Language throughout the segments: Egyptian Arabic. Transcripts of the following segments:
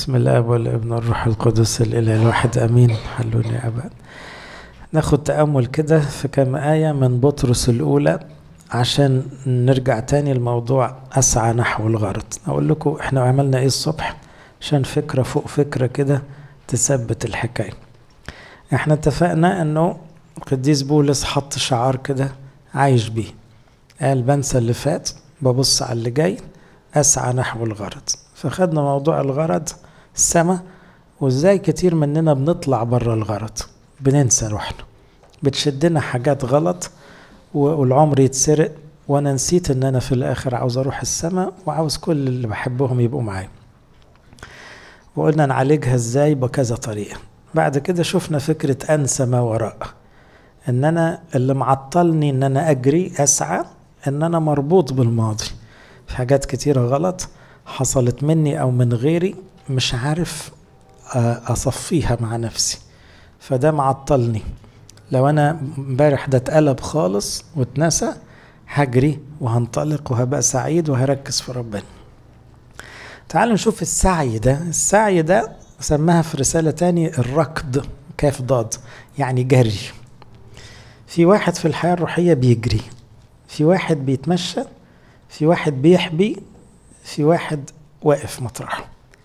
بسم الاب والابن والروح القدس الاله الواحد امين حلوني يا ابا ناخد تامل كده في كام ايه من بطرس الاولى عشان نرجع تاني الموضوع اسعى نحو الغرض اقول لكم احنا عملنا ايه الصبح عشان فكره فوق فكره كده تثبت الحكايه احنا اتفقنا انه القديس بولس حط شعار كده عايش بيه قال بنسى اللي فات ببص على اللي جاي اسعى نحو الغرض فخدنا موضوع الغرض السما وازاي كتير مننا بنطلع بره الغرض بننسى روحنا بتشدنا حاجات غلط والعمر يتسرق وانا نسيت ان انا في الاخر عاوز اروح السما وعاوز كل اللي بحبهم يبقوا معايا وقلنا نعالجها ازاي بكذا طريقه بعد كده شفنا فكره انسى ما وراء ان انا اللي معطلني ان انا اجري اسعى ان انا مربوط بالماضي في حاجات كتيره غلط حصلت مني او من غيري مش عارف اصفيها مع نفسي فده معطلني لو انا امبارح ده اتقلب خالص واتنسى هجري وهنطلق وهبقى سعيد وهركز في ربنا تعالوا نشوف السعي ده السعي ده سماها في رسالة تاني الركض كاف ضاد يعني جري في واحد في الحياة الروحية بيجري في واحد بيتمشى في واحد بيحبي في واحد واقف مطرحه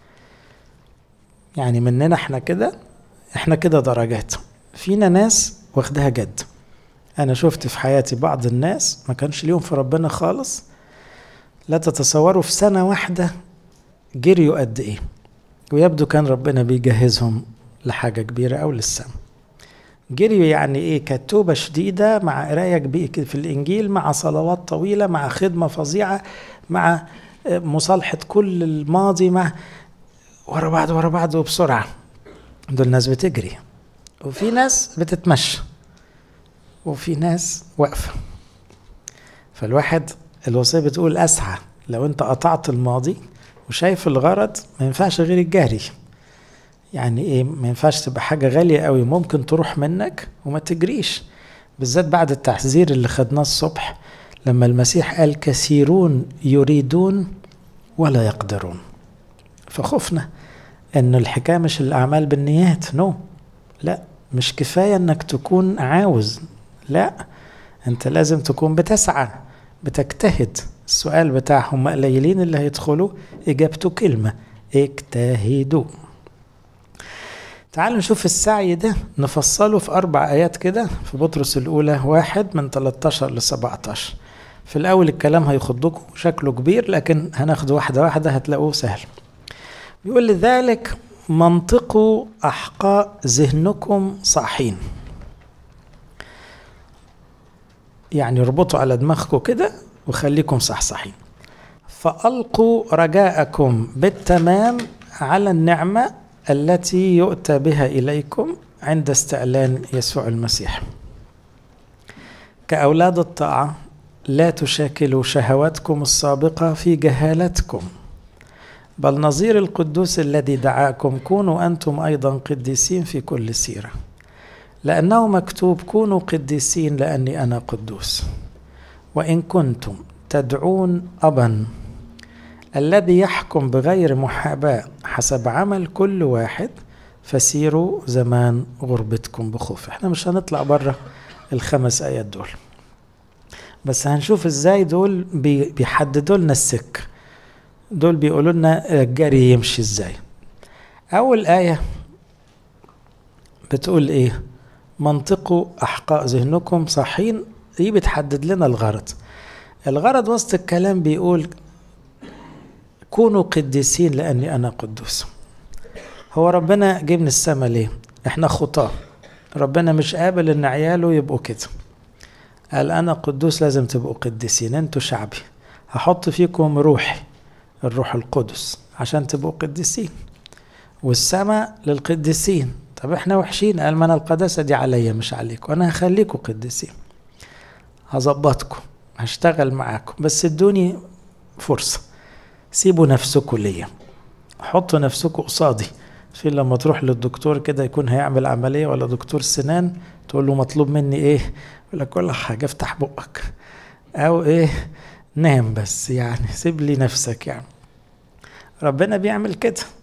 يعني مننا احنا كده احنا كده درجات فينا ناس واخدها جد انا شفت في حياتي بعض الناس ما كانش ليهم في ربنا خالص لا تتصوروا في سنة واحدة جريوا قد ايه ويبدو كان ربنا بيجهزهم لحاجة كبيرة أو للسما جريوا يعني ايه كتوبة شديدة مع قراية في الإنجيل مع صلوات طويلة مع خدمة فظيعة مع مصالحة كل الماضي مع ورا بعض ورا بعض وبسرعة دول ناس بتجري وفي ناس بتتمشى وفي ناس واقفة فالواحد الوصية بتقول أسعى لو أنت قطعت الماضي وشايف الغرض ما ينفعش غير الجري يعني ايه ما ينفعش تبقى حاجة غالية قوي ممكن تروح منك وما تجريش بالذات بعد التحذير اللي خدناه الصبح لما المسيح قال كثيرون يريدون ولا يقدرون فخفنا ان الحكايه مش الاعمال بالنيات نو no. لا مش كفايه انك تكون عاوز لا انت لازم تكون بتسعى بتجتهد السؤال بتاعهم قليلين اللي هيدخلوا اجابته كلمه اجتهدوا تعالوا نشوف السعي ده نفصله في أربع آيات كده في بطرس الأولى واحد من 13 ل 17 في الأول الكلام هيخضكم شكله كبير لكن هناخده واحدة واحدة هتلاقوه سهل بيقول لذلك منطقوا أحقاء ذهنكم صاحين يعني اربطوا على دماغكم كده وخليكم صحصحين فألقوا رجاءكم بالتمام على النعمة التي يؤتى بها إليكم عند استعلان يسوع المسيح كأولاد الطاعة لا تشاكلوا شهواتكم السابقة في جهالتكم بل نظير القدوس الذي دعاكم كونوا أنتم أيضا قديسين في كل سيرة لأنه مكتوب كونوا قديسين لأني أنا قدوس وإن كنتم تدعون أبا الذي يحكم بغير محاباة حسب عمل كل واحد فسيروا زمان غربتكم بخوف احنا مش هنطلع بره الخمس آيات دول بس هنشوف ازاي دول بيحددوا لنا السك دول بيقولوا لنا الجري يمشي ازاي اول آية بتقول ايه منطقوا احقاء ذهنكم صحين دي بتحدد لنا الغرض الغرض وسط الكلام بيقول كونوا قديسين لاني انا قدوس هو ربنا جه من السما ليه احنا خطاه ربنا مش قابل ان عياله يبقوا كده قال انا قدوس لازم تبقوا قديسين انتوا شعبي هحط فيكم روحي الروح القدس عشان تبقوا قديسين والسماء للقديسين طب احنا وحشين قال ما انا القداسه دي عليا مش عليكم انا هخليكم قديسين هظبطكم هشتغل معاكم بس ادوني فرصه سيبوا نفسكم ليا حطوا نفسكم قصادي في لما تروح للدكتور كده يكون هيعمل عمليه ولا دكتور سنان تقول له مطلوب مني ايه يقول لك ولا حاجه افتح بقك او ايه نام بس يعني سيب لي نفسك يعني ربنا بيعمل كده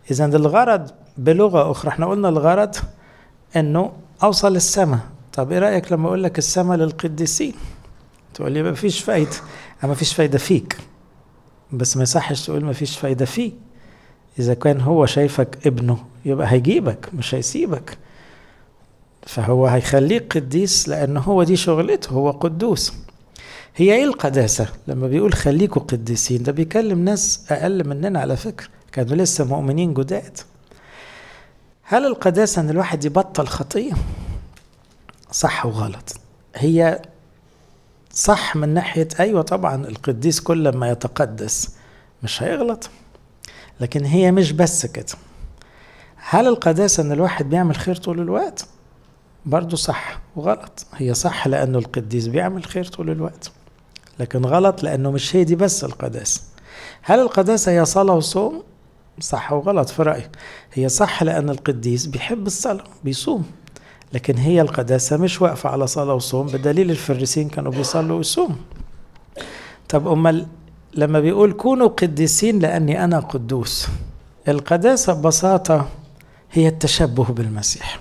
إذا الغرض بلغة أخرى احنا قلنا الغرض إنه أوصل السماء طب إيه رأيك لما أقول لك السماء للقديسين تقول لي ما فيش فايدة ما فيش فايدة فيك بس ما يصحش تقول ما فيش فايدة فيه إذا كان هو شايفك ابنه يبقى هيجيبك مش هيسيبك فهو هيخليك قديس لأن هو دي شغلته هو قدوس هي ايه القداسة لما بيقول خليكوا قديسين ده بيكلم ناس أقل مننا على فكرة كانوا لسه مؤمنين جداد هل القداسة ان الواحد يبطل خطية صح وغلط هي صح من ناحية أيوة طبعا القديس كل ما يتقدس مش هيغلط لكن هي مش بس كده هل القداسة ان الواحد بيعمل خير طول الوقت برضو صح وغلط هي صح لأنه القديس بيعمل خير طول الوقت لكن غلط لأنه مش هي دي بس القداسة هل القداسة هي صلاة وصوم صح وغلط في رأيي هي صح لأن القديس بيحب الصلاة بيصوم لكن هي القداسة مش واقفة على صلاة وصوم بدليل الفريسين كانوا بيصلوا ويصوموا طب أمال لما بيقول كونوا قديسين لأني أنا قدوس القداسة ببساطة هي التشبه بالمسيح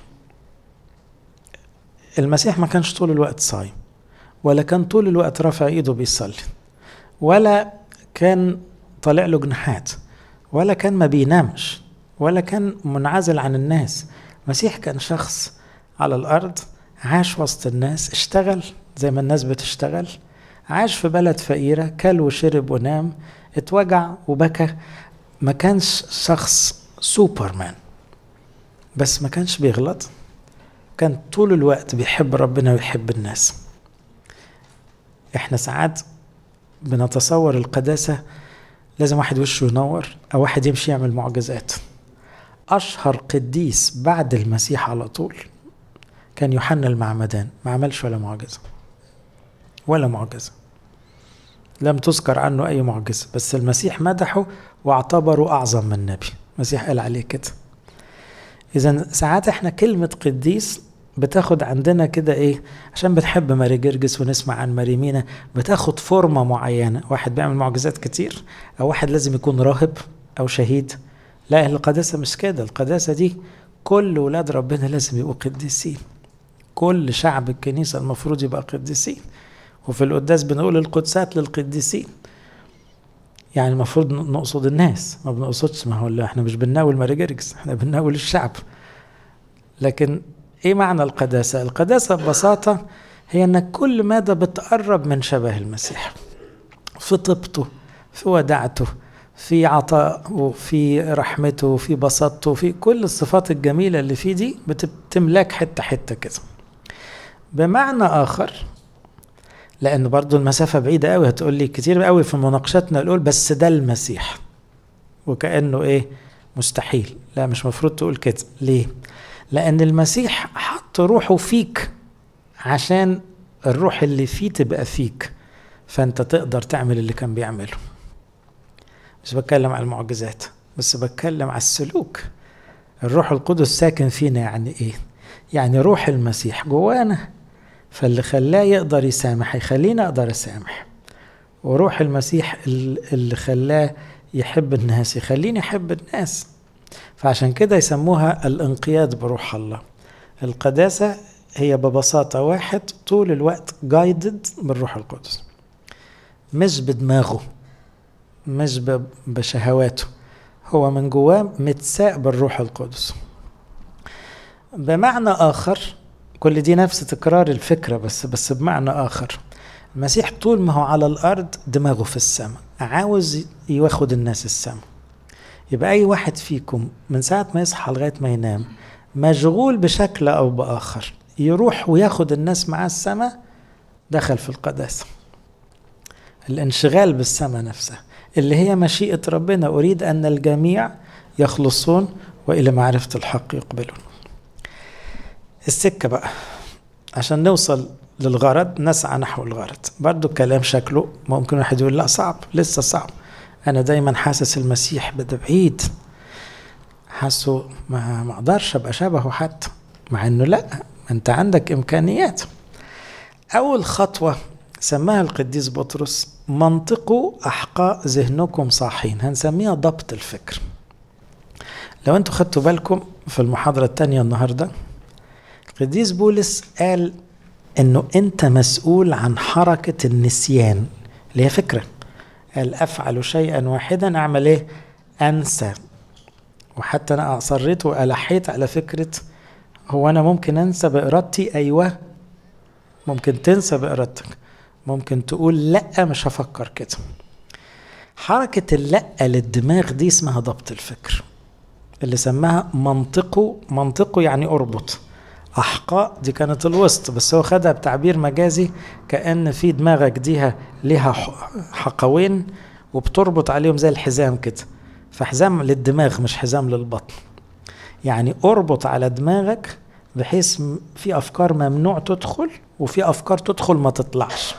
المسيح ما كانش طول الوقت صايم ولا كان طول الوقت رافع ايده بيصلي ولا كان طالع له جناحات ولا كان ما بينامش ولا كان منعزل عن الناس المسيح كان شخص على الارض عاش وسط الناس اشتغل زي ما الناس بتشتغل عاش في بلد فقيرة كل وشرب ونام اتوجع وبكى ما كانش شخص سوبرمان بس ما كانش بيغلط كان طول الوقت بيحب ربنا ويحب الناس احنا ساعات بنتصور القداسة لازم واحد وشه ينور او واحد يمشي يعمل معجزات اشهر قديس بعد المسيح على طول كان يوحنا المعمدان ما عملش ولا معجزة ولا معجزة لم تذكر عنه أي معجزة بس المسيح مدحه واعتبره أعظم من نبي المسيح قال عليه كده إذا ساعات احنا كلمة قديس بتاخد عندنا كده ايه عشان بنحب ماري جرجس ونسمع عن ماري مينا بتاخد فورمة معينة واحد بيعمل معجزات كتير او واحد لازم يكون راهب او شهيد لا القداسة مش كده القداسة دي كل ولاد ربنا لازم يبقوا قديسين كل شعب الكنيسة المفروض يبقى قديسين وفي القداس بنقول القدسات للقديسين يعني المفروض نقصد الناس ما بنقصدش ما هو احنا مش بنناول ماري جرجس احنا بنناول الشعب لكن ايه معنى القداسة القداسة ببساطة هي انك كل مدى بتقرب من شبه المسيح في طيبته في ودعته في عطاءه في رحمته في بساطته في كل الصفات الجميلة اللي فيه دي بتملاك حتة حتة كده بمعنى آخر لأن برضو المسافة بعيدة قوي هتقول لي كتير قوي في مناقشتنا الأول بس ده المسيح وكأنه إيه مستحيل لا مش مفروض تقول كده ليه لأن المسيح حط روحه فيك عشان الروح اللي فيه تبقى فيك فأنت تقدر تعمل اللي كان بيعمله مش بتكلم على المعجزات بس بتكلم على السلوك الروح القدس ساكن فينا يعني ايه يعني روح المسيح جوانا فاللي خلاه يقدر يسامح يخليني اقدر اسامح وروح المسيح اللي خلاه يحب الناس يخليني احب الناس فعشان كده يسموها الانقياد بروح الله القداسة هي ببساطة واحد طول الوقت جايدد بالروح القدس مش بدماغه مش بشهواته هو من جواه متساق بالروح القدس بمعنى آخر كل دي نفس تكرار الفكرة بس بس بمعنى آخر المسيح طول ما هو على الأرض دماغه في السماء عاوز ياخد الناس السماء يبقى أي واحد فيكم من ساعة ما يصحى لغاية ما ينام مشغول بشكل أو بآخر يروح وياخد الناس معاه السماء دخل في القداسة الانشغال بالسماء نفسها اللي هي مشيئة ربنا أريد أن الجميع يخلصون وإلى معرفة الحق يقبلون السكة بقى عشان نوصل للغرض نسعى نحو الغرض برضو الكلام شكله ممكن واحد يقول لا صعب لسه صعب أنا دايما حاسس المسيح بده بعيد حاسه ما ما اقدرش ابقى شبهه حتى مع انه لا انت عندك امكانيات اول خطوه سماها القديس بطرس منطقوا احقاء ذهنكم صاحين هنسميها ضبط الفكر لو انتوا خدتوا بالكم في المحاضرة التانية النهاردة القديس بولس قال انه انت مسؤول عن حركة النسيان اللي هي فكرة قال افعل شيئا واحدا اعمل ايه انسى وحتى انا اصريت والحيت على فكرة هو انا ممكن انسى بارادتي ايوه ممكن تنسى بارادتك ممكن تقول لا مش هفكر كده حركة اللأ للدماغ دي اسمها ضبط الفكر اللي سماها منطقه منطقه يعني اربط احقاء دي كانت الوسط بس هو خدها بتعبير مجازي كان في دماغك ديها ليها حقوين وبتربط عليهم زي الحزام كده فحزام للدماغ مش حزام للبطن يعني اربط على دماغك بحيث في افكار ممنوع تدخل وفي افكار تدخل ما تطلعش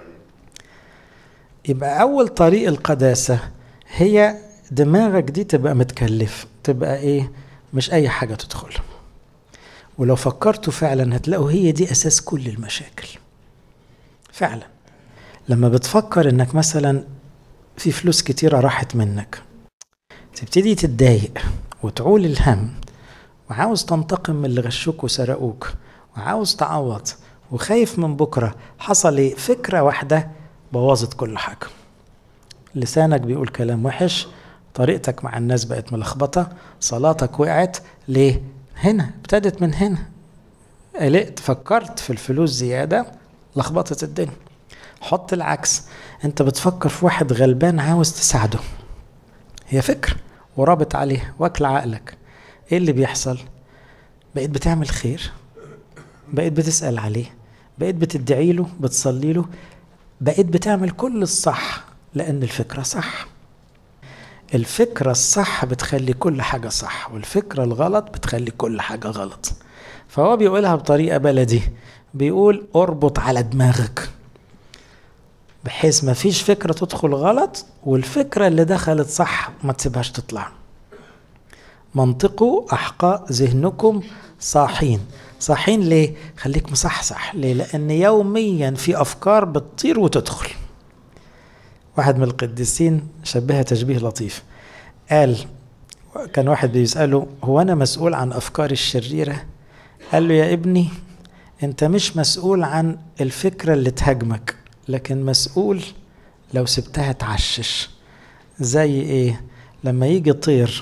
يبقى اول طريق القداسه هي دماغك دي تبقى متكلف تبقى ايه مش اي حاجه تدخل ولو فكرتوا فعلا هتلاقوا هي دي اساس كل المشاكل فعلا لما بتفكر انك مثلا في فلوس كتيره راحت منك تبتدي تتضايق وتعول الهم وعاوز تنتقم من اللي غشوك وسرقوك وعاوز تعوض وخايف من بكره حصل ايه فكره واحده بوظت كل حاجه لسانك بيقول كلام وحش طريقتك مع الناس بقت ملخبطه صلاتك وقعت ليه هنا ابتدت من هنا قلقت فكرت في الفلوس زياده لخبطت الدنيا حط العكس انت بتفكر في واحد غلبان عاوز تساعده هي فكر ورابط عليه واكل عقلك ايه اللي بيحصل بقيت بتعمل خير بقيت بتسأل عليه بقيت بتدعي له بتصلي له بقيت بتعمل كل الصح لأن الفكرة صح الفكرة الصح بتخلي كل حاجة صح والفكرة الغلط بتخلي كل حاجة غلط فهو بيقولها بطريقة بلدي بيقول اربط على دماغك بحيث ما فيش فكرة تدخل غلط والفكرة اللي دخلت صح ما تسيبهاش تطلع منطقوا أحقاء ذهنكم صاحين صاحين ليه؟ خليك مصحصح ليه؟ لأن يوميا في أفكار بتطير وتدخل واحد من القديسين شبهها تشبيه لطيف قال كان واحد بيسأله هو أنا مسؤول عن أفكاري الشريرة قال له يا ابني أنت مش مسؤول عن الفكرة اللي تهاجمك لكن مسؤول لو سبتها تعشش زي ايه لما يجي طير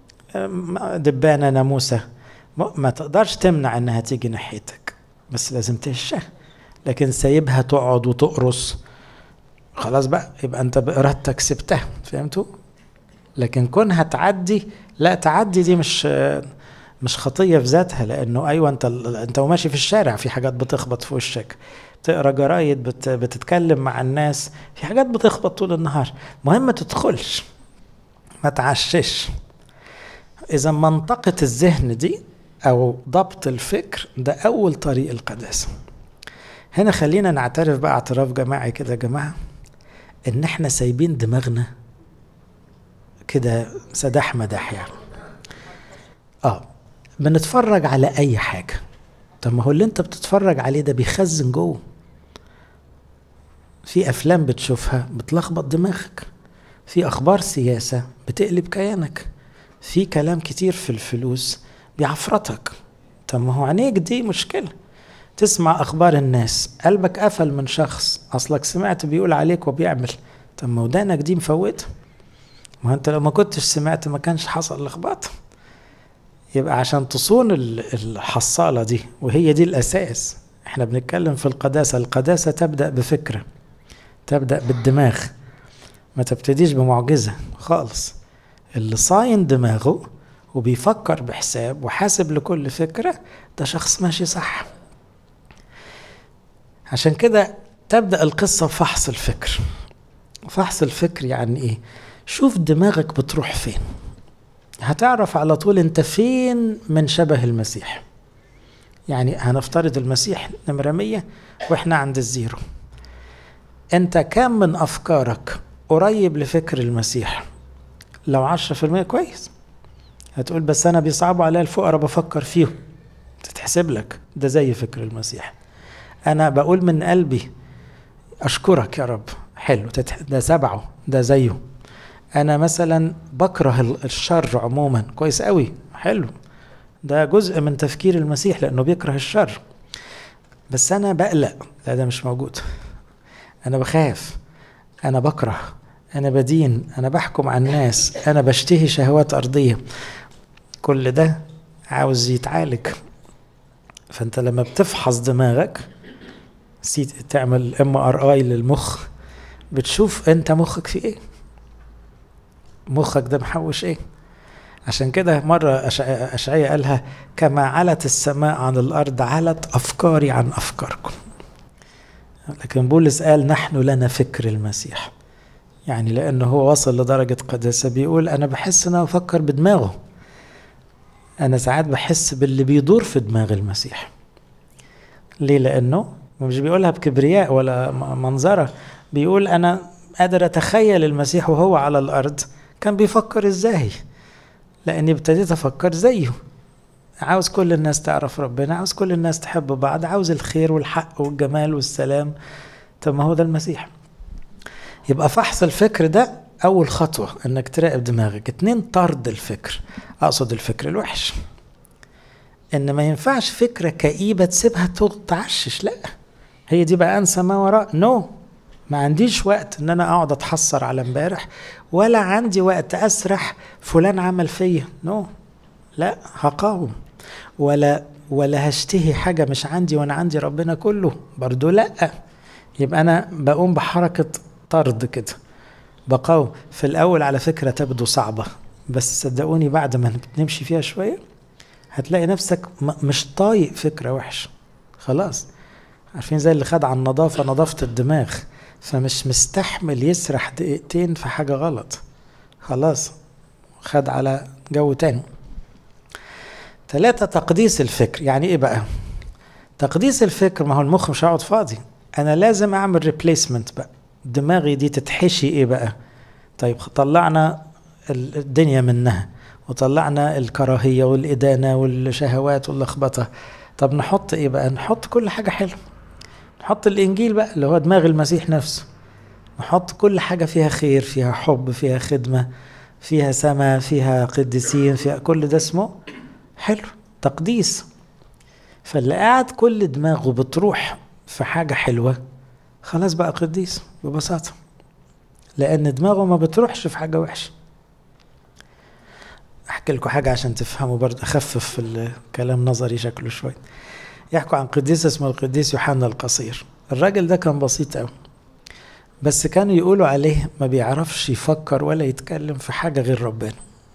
دبانة ناموسة ما تقدرش تمنع انها تيجي ناحيتك بس لازم تهشها لكن سايبها تقعد وتقرص خلاص بقى يبقى انت بارادتك سبتها فهمتوا لكن كونها تعدي لا تعدي دي مش مش خطيه في ذاتها لانه ايوه انت انت وماشي في الشارع في حاجات بتخبط في وشك تقرا جرايد بت بتتكلم مع الناس في حاجات بتخبط طول النهار مهم ما تدخلش ما تعشش اذا منطقه الذهن دي او ضبط الفكر ده اول طريق القداسه هنا خلينا نعترف بقى اعتراف جماعي كده يا جماعه ان احنا سايبين دماغنا كده سداح مداح يعني اه بنتفرج على اي حاجه طب ما هو اللي انت بتتفرج عليه ده بيخزن جوه في افلام بتشوفها بتلخبط دماغك في اخبار سياسه بتقلب كيانك في كلام كتير في الفلوس بيعفرتك طب ما هو عينيك دي مشكله تسمع اخبار الناس قلبك قفل من شخص اصلك سمعت بيقول عليك وبيعمل طب ما ودانك دي مفوته ما انت لو ما كنتش سمعت ما كانش حصل لخبطه يبقى عشان تصون الحصالة دي وهي دي الأساس احنا بنتكلم في القداسة القداسة تبدأ بفكرة تبدأ بالدماغ ما تبتديش بمعجزة خالص اللي صاين دماغه وبيفكر بحساب وحاسب لكل فكرة ده شخص ماشي صح عشان كده تبدأ القصة بفحص الفكر فحص الفكر يعني ايه شوف دماغك بتروح فين هتعرف على طول انت فين من شبه المسيح يعني هنفترض المسيح نمرة مية واحنا عند الزيرو انت كم من افكارك قريب لفكر المسيح لو عشرة في المية كويس هتقول بس انا بيصعبوا عليا الفقراء بفكر فيهم تتحسب لك ده زي فكر المسيح انا بقول من قلبي اشكرك يا رب حلو ده سبعه ده زيه انا مثلا بكره الشر عموما كويس قوي حلو ده جزء من تفكير المسيح لانه بيكره الشر بس انا بقلق لا ده مش موجود انا بخاف انا بكره انا بدين انا بحكم على الناس انا بشتهي شهوات ارضيه كل ده عاوز يتعالج فانت لما بتفحص دماغك تعمل ام ار اي للمخ بتشوف انت مخك في ايه مخك ده محوش ايه عشان كده مرة أشعية قالها كما علت السماء عن الأرض علت أفكاري عن أفكاركم لكن بولس قال نحن لنا فكر المسيح يعني لأنه هو وصل لدرجة قداسة بيقول أنا بحس أن أنا بفكر بدماغه أنا ساعات بحس باللي بيدور في دماغ المسيح ليه لأنه مش بيقولها بكبرياء ولا منظرة بيقول أنا قادر أتخيل المسيح وهو على الأرض كان بيفكر إزاي لأني ابتديت أفكر زيه عاوز كل الناس تعرف ربنا عاوز كل الناس تحب بعض عاوز الخير والحق والجمال والسلام طب ما هو ده المسيح يبقى فحص الفكر ده أول خطوة إنك تراقب دماغك اتنين طرد الفكر أقصد الفكر الوحش إن ما ينفعش فكرة كئيبة تسيبها تعشش لأ هي دي بقى أنسى ما وراء نو no. ما عنديش وقت ان انا اقعد اتحسر على امبارح ولا عندي وقت اسرح فلان عمل فيا نو no. لا هقاوم ولا ولا هشتهي حاجه مش عندي وانا عندي ربنا كله برضو لا يبقى انا بقوم بحركه طرد كده بقاوم في الاول على فكره تبدو صعبه بس صدقوني بعد ما نمشي فيها شويه هتلاقي نفسك مش طايق فكره وحشه خلاص عارفين زي اللي خد على النظافه نظافه الدماغ فمش مستحمل يسرح دقيقتين في حاجة غلط خلاص خد على جو تاني ثلاثة تقديس الفكر يعني ايه بقى تقديس الفكر ما هو المخ مش هيقعد فاضي انا لازم اعمل ريبليسمنت بقى دماغي دي تتحشي ايه بقى طيب طلعنا الدنيا منها وطلعنا الكراهية والإدانة والشهوات واللخبطة طب نحط ايه بقى نحط كل حاجة حلوة نحط الانجيل بقى اللي هو دماغ المسيح نفسه نحط كل حاجة فيها خير فيها حب فيها خدمة فيها سماء فيها قديسين فيها كل ده اسمه حلو تقديس فاللي قاعد كل دماغه بتروح في حاجة حلوة خلاص بقى قديس ببساطة لأن دماغه ما بتروحش في حاجة وحشة أحكي لكم حاجة عشان تفهموا برضه أخفف في الكلام نظري شكله شوي يحكوا عن قديس اسمه القديس يوحنا القصير الراجل ده كان بسيط قوي بس كانوا يقولوا عليه ما بيعرفش يفكر ولا يتكلم في حاجة غير ربنا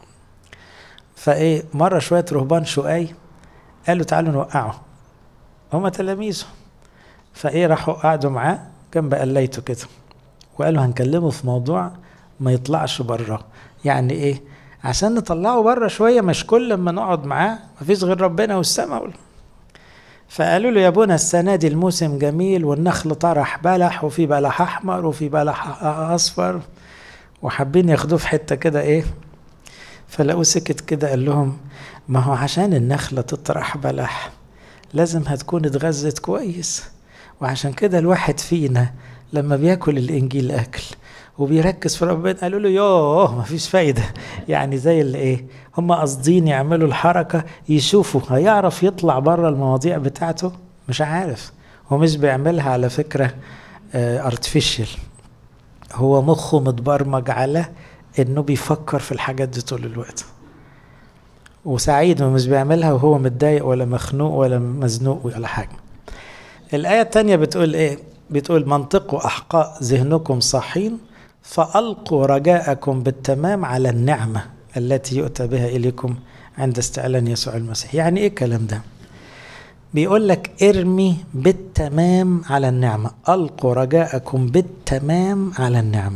فايه مرة شوية رهبان شقاي قالوا تعالوا نوقعه هما تلاميذه فايه راحوا قعدوا معاه جنب قليته كده وقالوا هنكلمه في موضوع ما يطلعش بره يعني ايه عشان نطلعه بره شوية مش كل ما نقعد معاه مفيش غير ربنا والسماء فقالوا له يا ابونا السنة دي الموسم جميل والنخل طرح بلح وفي بلح أحمر وفي بلح أصفر وحابين ياخدوه في حتة كده إيه فلقوه سكت كده قال لهم ما هو عشان النخلة تطرح بلح لازم هتكون اتغذت كويس وعشان كده الواحد فينا لما بياكل الإنجيل أكل وبيركز في ربنا قالوا له يوه مفيش فايدة يعني زي اللي ايه هم قاصدين يعملوا الحركة يشوفوا هيعرف يطلع بره المواضيع بتاعته مش عارف هو مش بيعملها على فكرة ارتفيشال هو مخه متبرمج على انه بيفكر في الحاجات دي طول الوقت وسعيد مش بيعملها وهو متضايق ولا مخنوق ولا مزنوق ولا حاجة الآية التانية بتقول ايه بتقول منطقوا أحقاء ذهنكم صحين فألقوا رجاءكم بالتمام على النعمة التي يؤتى بها إليكم عند استعلان يسوع المسيح يعني إيه الكلام ده بيقول لك ارمي بالتمام على النعمة ألقوا رجاءكم بالتمام على النعمة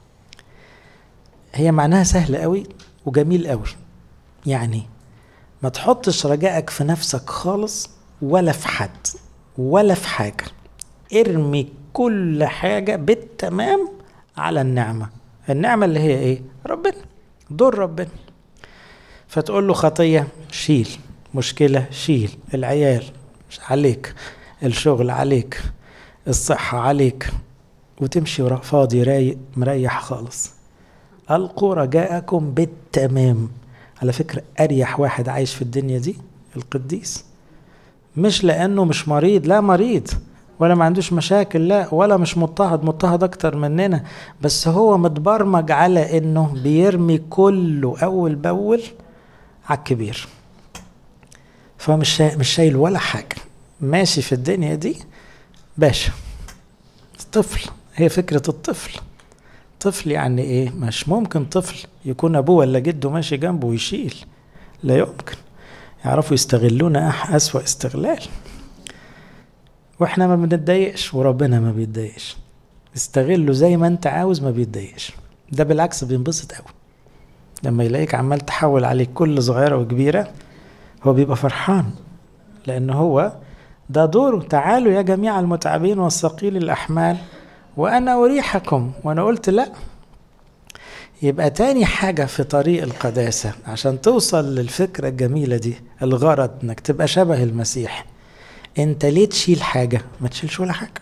هي معناها سهل قوي وجميل قوي يعني ما تحطش رجائك في نفسك خالص ولا في حد ولا في حاجة ارمي كل حاجة بالتمام على النعمة النعمة اللي هي ايه ربنا دور ربنا فتقول له خطية شيل مشكلة شيل العيال مش عليك الشغل عليك الصحة عليك وتمشي فاضي رايق مريح خالص ألقوا رجاءكم بالتمام على فكرة أريح واحد عايش في الدنيا دي القديس مش لأنه مش مريض لا مريض ولا ما عندوش مشاكل لا ولا مش مضطهد مضطهد أكتر مننا بس هو متبرمج على إنه بيرمي كله أول بأول على الكبير فهو مش شايل مش شايل ولا حاجة ماشي في الدنيا دي باشا طفل هي فكرة الطفل طفل يعني ايه مش ممكن طفل يكون ابوه ولا جده ماشي جنبه ويشيل لا يمكن يعرفوا يستغلونا أح أسوأ استغلال واحنا ما بنتضايقش وربنا ما بيتضايقش استغله زي ما انت عاوز ما بيتضايقش ده بالعكس بينبسط قوي لما يلاقيك عمال تحول عليك كل صغيرة وكبيرة هو بيبقى فرحان لأن هو ده دوره تعالوا يا جميع المتعبين والثقيل الأحمال وأنا أريحكم وأنا قلت لأ يبقى تاني حاجة في طريق القداسة عشان توصل للفكرة الجميلة دي الغرض انك تبقى شبه المسيح انت ليه تشيل حاجة ما تشيلش ولا حاجة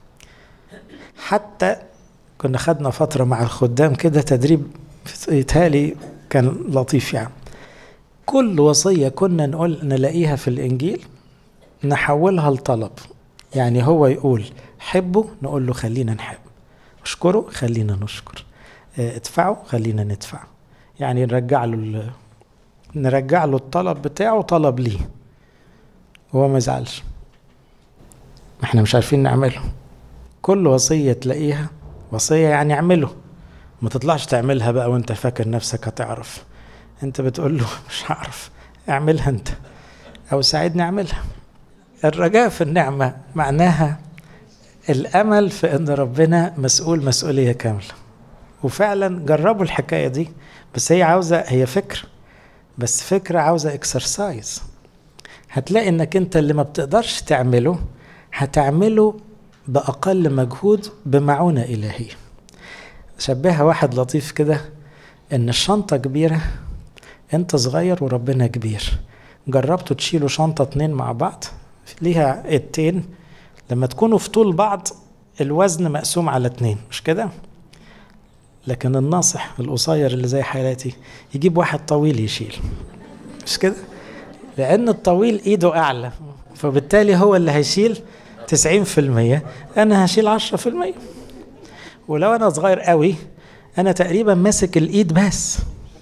حتى كنا خدنا فترة مع الخدام كده تدريب يتهالي كان لطيف يعني كل وصية كنا نقول نلاقيها في الإنجيل نحولها لطلب يعني هو يقول حبه نقول له خلينا نحب اشكره خلينا نشكر ادفعوا خلينا ندفع يعني نرجع له نرجع له الطلب بتاعه طلب ليه هو ما يزعلش احنا مش عارفين نعمله كل وصية تلاقيها وصية يعني اعمله ما تطلعش تعملها بقى وانت فاكر نفسك هتعرف انت بتقول له مش هعرف اعملها انت او ساعدني اعملها الرجاء في النعمة معناها الامل في ان ربنا مسؤول مسؤولية كاملة وفعلا جربوا الحكايه دي بس هي عاوزه هي فكره بس فكره عاوزه اكسرسايز هتلاقي انك انت اللي ما بتقدرش تعمله هتعمله باقل مجهود بمعونه الهيه شبهها واحد لطيف كده ان الشنطه كبيره انت صغير وربنا كبير جربتوا تشيلوا شنطه اتنين مع بعض ليها ايدتين لما تكونوا في طول بعض الوزن مقسوم على اتنين مش كده لكن الناصح القصير اللي زي حالاتي يجيب واحد طويل يشيل مش كده لان الطويل ايده اعلى فبالتالي هو اللي هيشيل 90% انا هشيل 10% ولو انا صغير قوي انا تقريبا ماسك الايد بس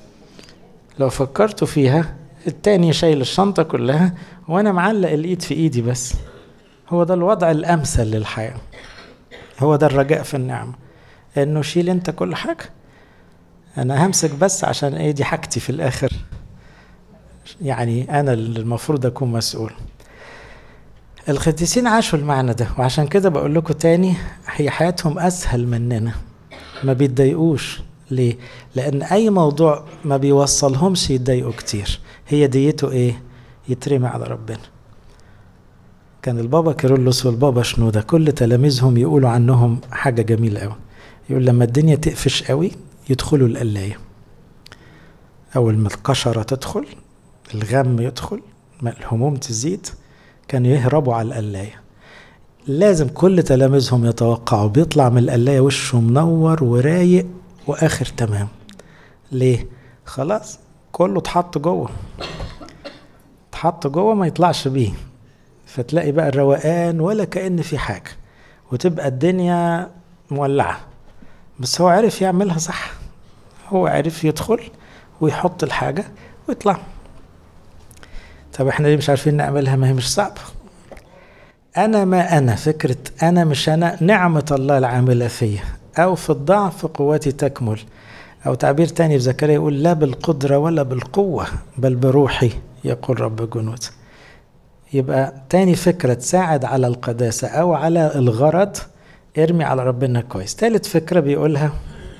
لو فكرتوا فيها التاني شايل الشنطة كلها وانا معلق الايد في ايدي بس هو ده الوضع الامثل للحياة هو ده الرجاء في النعمه انه شيل انت كل حاجه انا همسك بس عشان ايه دي حاجتي في الاخر يعني انا اللي المفروض اكون مسؤول القديسين عاشوا المعنى ده وعشان كده بقول لكم تاني هي حياتهم اسهل مننا ما بيتضايقوش ليه لان اي موضوع ما بيوصلهمش يتضايقوا كتير هي ديته ايه يترمي على ربنا كان البابا كيرلس والبابا شنودة كل تلاميذهم يقولوا عنهم حاجة جميلة قوي يقول لما الدنيا تقفش قوي يدخلوا القلاية أول ما القشرة تدخل الغم يدخل ما الهموم تزيد كانوا يهربوا على القلاية لازم كل تلاميذهم يتوقعوا بيطلع من القلاية وشه منور ورايق وآخر تمام ليه؟ خلاص كله اتحط جوه اتحط جوه ما يطلعش بيه فتلاقي بقى الروقان ولا كأن في حاجة وتبقى الدنيا مولعة بس هو عرف يعملها صح هو عرف يدخل ويحط الحاجة ويطلع طب احنا ليه مش عارفين نعملها ما هي مش صعبة أنا ما أنا فكرة أنا مش أنا نعمة الله العاملة فيا أو في الضعف قوتي تكمل أو تعبير تاني في زكريا يقول لا بالقدرة ولا بالقوة بل بروحي يقول رب جنود يبقى تاني فكرة تساعد على القداسة أو على الغرض ارمي على ربنا كويس تالت فكرة بيقولها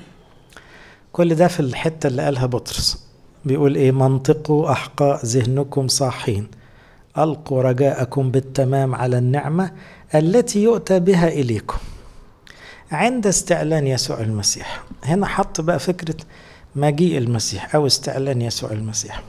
كل ده في الحتة اللي قالها بطرس بيقول ايه منطقوا أحقاء ذهنكم صاحين ألقوا رجاءكم بالتمام على النعمة التي يؤتى بها إليكم عند استعلان يسوع المسيح هنا حط بقى فكرة مجيء المسيح أو استعلان يسوع المسيح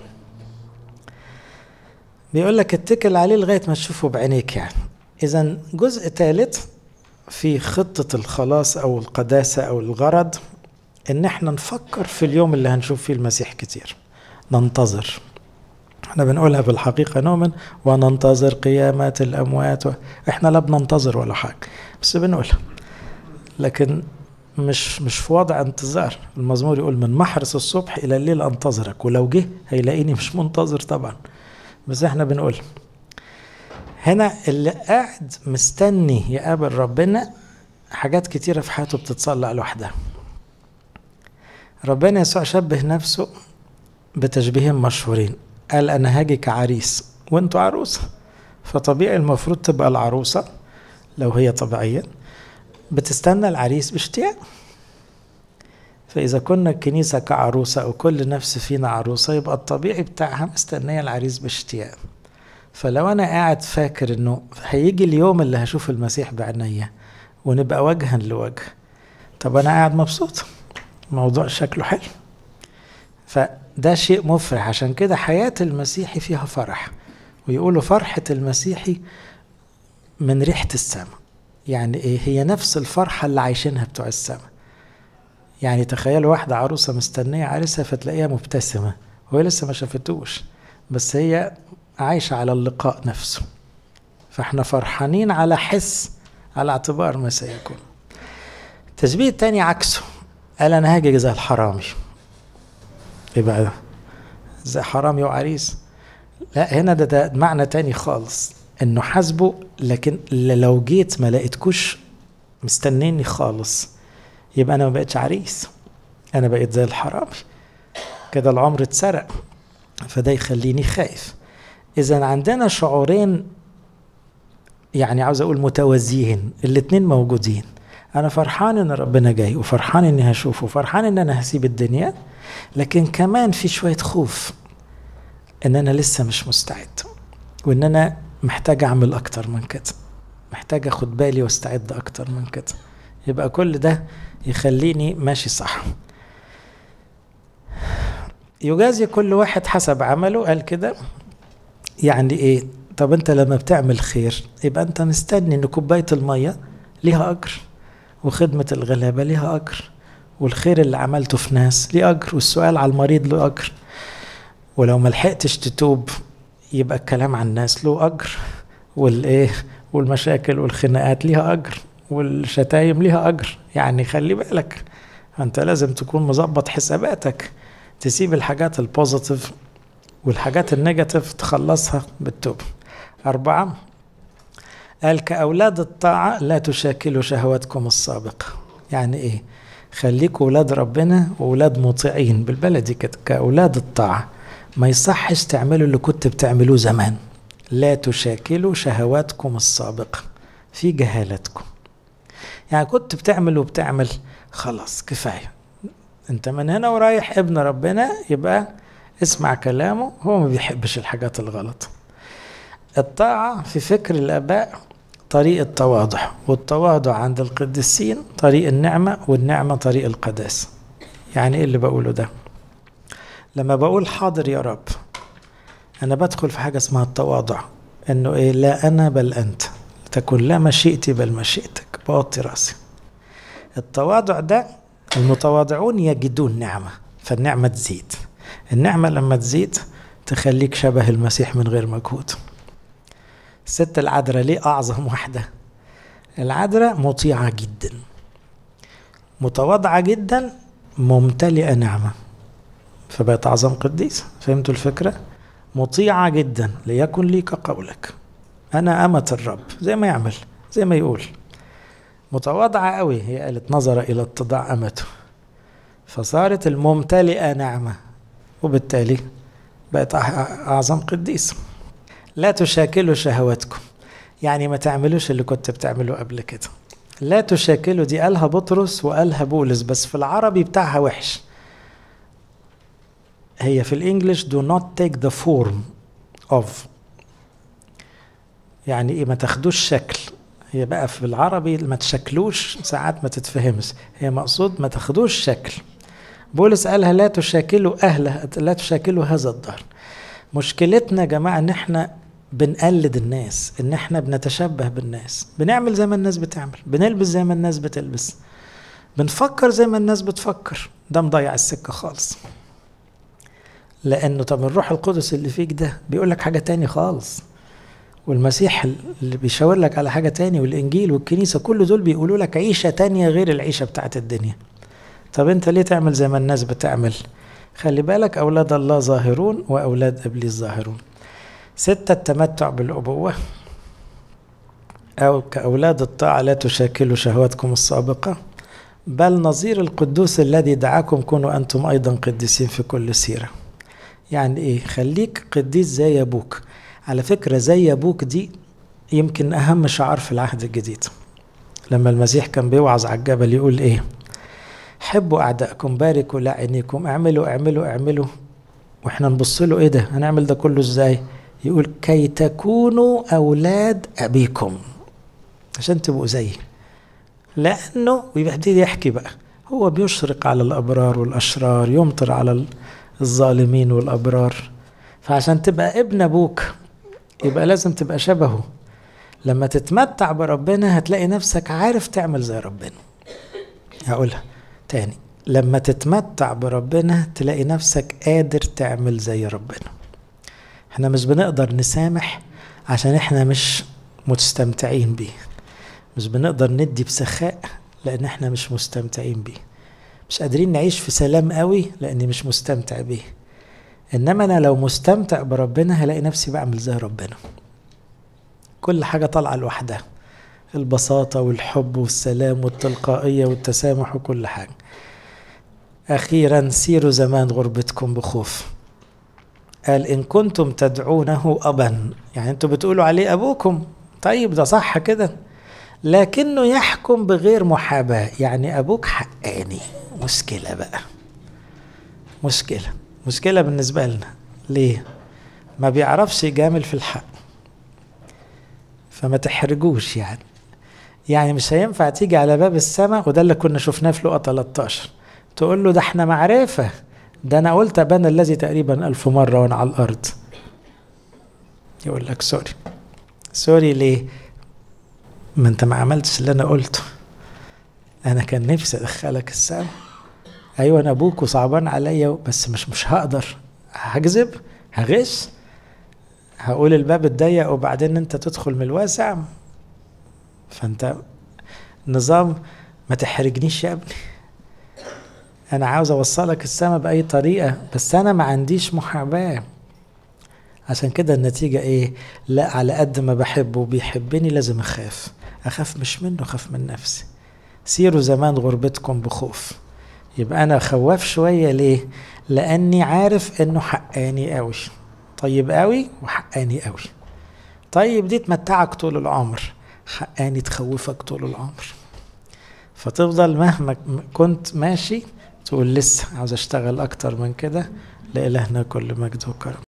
بيقول لك اتكل عليه لغاية ما تشوفه بعينيك يعني إذا جزء ثالث في خطة الخلاص أو القداسة أو الغرض ان احنا نفكر في اليوم اللي هنشوف فيه المسيح كتير ننتظر احنا بنقولها بالحقيقة نؤمن وننتظر قيامات الأموات و... احنا لا بننتظر ولا حاجة بس بنقولها لكن مش مش في وضع انتظار المزمور يقول من محرس الصبح إلى الليل أنتظرك ولو جه هيلاقيني مش منتظر طبعا بس احنا بنقول هنا اللي قاعد مستني يقابل ربنا حاجات كتيرة في حياته بتتصلح لوحدها ربنا يسوع شبه نفسه بتشبيهين مشهورين قال أنا هاجي كعريس وانتوا عروسة فطبيعي المفروض تبقى العروسة لو هي طبيعية بتستنى العريس باشتياق فإذا كنا الكنيسة كعروسة أو كل نفس فينا عروسة يبقى الطبيعي بتاعها مستنية العريس باشتياق فلو أنا قاعد فاكر إنه هيجي اليوم اللي هشوف المسيح بعينيا ونبقى وجها لوجه طب أنا قاعد مبسوط الموضوع شكله حلو فده شيء مفرح عشان كده حياة المسيحي فيها فرح ويقولوا فرحة المسيحي من ريحة السماء يعني ايه هي نفس الفرحة اللي عايشينها بتوع السماء يعني تخيلوا واحدة عروسة مستنية عريسها فتلاقيها مبتسمة وهي لسه ما شافتوش بس هي عايشة على اللقاء نفسه فاحنا فرحانين على حس على اعتبار ما سيكون التشبيه التاني عكسه قال انا هاجي زي الحرامي ايه بقى ده زي حرامي وعريس لا هنا ده, ده معنى تاني خالص انه حاسبه لكن لو جيت ما لقيتكوش مستنيني خالص يبقى انا ما بقتش عريس انا بقيت زي الحرامي كده العمر اتسرق فده يخليني خايف اذا عندنا شعورين يعني عاوز اقول متوازيين الاتنين موجودين انا فرحان ان ربنا جاي وفرحان اني هشوفه وفرحان ان انا هسيب الدنيا لكن كمان في شويه خوف ان انا لسه مش مستعد وان انا محتاج اعمل اكتر من كده محتاج اخد بالي واستعد اكتر من كده يبقى كل ده يخليني ماشي صح يجازي كل واحد حسب عمله قال كده يعني ايه طب انت لما بتعمل خير يبقى انت مستني ان كوبايه الميه ليها اجر وخدمه الغلابه ليها اجر والخير اللي عملته في ناس ليه اجر والسؤال على المريض له اجر ولو ما لحقتش تتوب يبقى الكلام عن الناس له اجر والايه والمشاكل والخناقات ليها اجر والشتايم ليها اجر يعني خلي بالك انت لازم تكون مظبط حساباتك تسيب الحاجات البوزيتيف والحاجات النيجاتيف تخلصها بالتوبة أربعة قال كأولاد الطاعة لا تشاكلوا شهواتكم السابقة يعني إيه خليكوا أولاد ربنا وأولاد مطيعين بالبلدي كده كأولاد الطاعة ما يصحش تعملوا اللي كنت بتعملوه زمان لا تشاكلوا شهواتكم السابقة في جهالتكم يعني كنت بتعمل وبتعمل خلاص كفاية انت من هنا ورايح ابن ربنا يبقى اسمع كلامه هو ما بيحبش الحاجات الغلط الطاعة في فكر الآباء طريق التواضع والتواضع عند القديسين طريق النعمة والنعمة طريق القداسة يعني ايه اللي بقوله ده لما بقول حاضر يا رب أنا بدخل في حاجة اسمها التواضع إنه إيه لا أنا بل أنت تكن لا مشيئتي بل مشيئتك بوطي راسي التواضع ده المتواضعون يجدون نعمة فالنعمة تزيد النعمة لما تزيد تخليك شبه المسيح من غير مجهود الست العذراء ليه أعظم واحدة العذراء مطيعة جدا متواضعة جدا ممتلئة نعمة فبقت أعظم قديس فهمتوا الفكرة مطيعة جدا ليكن لي كقولك أنا أمة الرب زي ما يعمل زي ما يقول متواضعة قوي هي قالت نظر إلى اتضاع أمته فصارت الممتلئة نعمة وبالتالي بقت أعظم قديس لا تشاكلوا شهواتكم يعني ما تعملوش اللي كنت بتعمله قبل كده لا تشاكلوا دي قالها بطرس وقالها بولس بس في العربي بتاعها وحش هي في الانجليش do not take the form of يعني ايه ما تاخدوش شكل هي بقى في العربي ما تشكلوش ساعات ما تتفهمش هي مقصود ما تاخدوش شكل بولس قالها لا تشاكلوا أهل لا تشاكلوا هذا الدهر مشكلتنا يا جماعة إن إحنا بنقلد الناس إن إحنا بنتشبه بالناس بنعمل زي ما الناس بتعمل بنلبس زي ما الناس بتلبس بنفكر زي ما الناس بتفكر ده مضيع السكة خالص لأنه طب الروح القدس اللي فيك ده بيقول لك حاجة تاني خالص والمسيح اللي بيشاور لك على حاجة تاني والإنجيل والكنيسة كل دول بيقولوا لك عيشة تانية غير العيشة بتاعت الدنيا طب أنت ليه تعمل زي ما الناس بتعمل خلي بالك أولاد الله ظاهرون وأولاد إبليس ظاهرون ستة التمتع بالأبوة أو كأولاد الطاعة لا تشاكلوا شهواتكم السابقة بل نظير القدوس الذي دعاكم كونوا أنتم أيضا قديسين في كل سيرة يعني إيه خليك قديس زي أبوك على فكرة زي أبوك دي يمكن أهم شعار في العهد الجديد لما المسيح كان بيوعظ على الجبل يقول إيه حبوا أعدائكم باركوا لعينيكم اعملوا اعملوا اعملوا واحنا نبص له ايه ده هنعمل ده كله ازاي يقول كي تكونوا اولاد ابيكم عشان تبقوا زيي لانه ويبتدي يحكي بقى هو بيشرق على الابرار والاشرار يمطر على الظالمين والابرار فعشان تبقى ابن ابوك يبقى لازم تبقى شبهه لما تتمتع بربنا هتلاقي نفسك عارف تعمل زي ربنا هقولها تاني لما تتمتع بربنا تلاقي نفسك قادر تعمل زي ربنا احنا مش بنقدر نسامح عشان احنا مش مستمتعين بيه مش بنقدر ندي بسخاء لان احنا مش مستمتعين بيه مش قادرين نعيش في سلام قوي لاني مش مستمتع بيه انما انا لو مستمتع بربنا هلاقي نفسي بعمل زي ربنا كل حاجه طالعه لوحدها البساطه والحب والسلام والتلقائيه والتسامح وكل حاجه اخيرا سيروا زمان غربتكم بخوف قال ان كنتم تدعونه ابا يعني انتوا بتقولوا عليه ابوكم طيب ده صح كده لكنه يحكم بغير محاباه يعني ابوك حقاني مشكله بقى مشكله مشكله بالنسبه لنا ليه ما بيعرفش يجامل في الحق فما تحرجوش يعني يعني مش هينفع تيجي على باب السماء وده اللي كنا شفناه في لقا 13 تقول له ده احنا معرفة ده انا قلت ابانا الذي تقريبا الف مرة وانا على الارض يقول لك سوري سوري ليه ما انت ما عملتش اللي انا قلته انا كان نفسي ادخلك السماء ايوه انا ابوك وصعبان عليا بس مش مش هقدر هكذب هغش هقول الباب الضيق وبعدين انت تدخل من الواسع فانت نظام ما تحرجنيش يا ابني انا عاوز اوصلك السما باي طريقه بس انا ما عنديش محاباه عشان كده النتيجه ايه لا على قد ما بحبه وبيحبني لازم اخاف اخاف مش منه اخاف من نفسي سيروا زمان غربتكم بخوف يبقى انا خواف شويه ليه لاني عارف انه حقاني قوي طيب قوي وحقاني قوي طيب دي تمتعك طول العمر حقاني تخوفك طول العمر فتفضل مهما كنت ماشي تقول لسه عاوز اشتغل اكتر من كده لإلهنا كل مجد وكرم